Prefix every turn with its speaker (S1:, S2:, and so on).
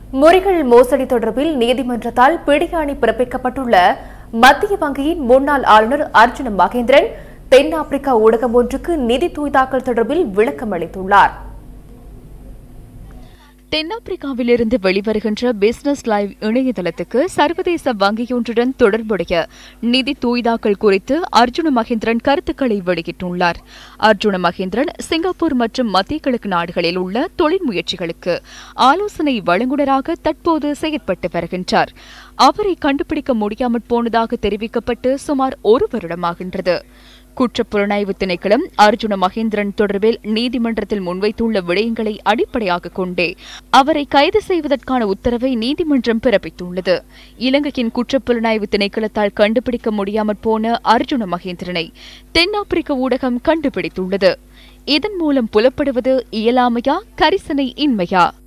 S1: முறைகள் மோசடி தொடர்பில் நீதிமன்றத்தால் பிடியாணை பிறப்பிக்கப்பட்டுள்ள மத்திய வங்கியின் முன்னாள் ஆளுநர் அர்ஜுன மகேந்திரன் தென்னாப்பிரிக்கா ஊடகம் ஒன்றுக்கு நிதி தூய்தாக்கல் தொடர்பில் விளக்கம் அளித்துள்ளார்
S2: தென்னாப்பிரிக்காவிலிருந்து வெளிவருகின்ற பிசினஸ் லைவ் இணையதளத்துக்கு சர்வதேச வங்கியொன்றுடன் தொடர்புடைய நிதி தூய்தாக்கல் குறித்து அர்ஜுன மகேந்திரன் கருத்துக்களை வெளியிட்டுள்ளார் அர்ஜுன மகேந்திரன் சிங்கப்பூர் மற்றும் மத்திய கிழக்கு நாடுகளில் உள்ள தொழில் முயற்சிகளுக்கு ஆலோசனை வழங்குனராக தற்போது செயற்பட்டு வருகின்றார் அவரை கண்டுபிடிக்க முடியாமற் போனதாக தெரிவிக்கப்பட்டு சுமார் ஒரு வருடமாகின்றது குற்றப்புலனாய்வு திணைக்களம் அர்ஜுன மகேந்திரன் தொடர்பில் நீதிமன்றத்தில் முன்வைத்துள்ள விடயங்களை அடிப்படையாக கொண்டே அவரை கைது செய்வதற்கான உத்தரவை நீதிமன்றம் பிறப்பித்துள்ளது இலங்கையின் குற்றப்புலனாய்வு திணைக்களத்தால் கண்டுபிடிக்க முடியாமற் போன அர்ஜுன மகேந்திரனை தென்னாப்பிரிக்க ஊடகம் கண்டுபிடித்துள்ளது இதன் மூலம் புலப்படுவது இயலாமையா கரிசனை இன்மையா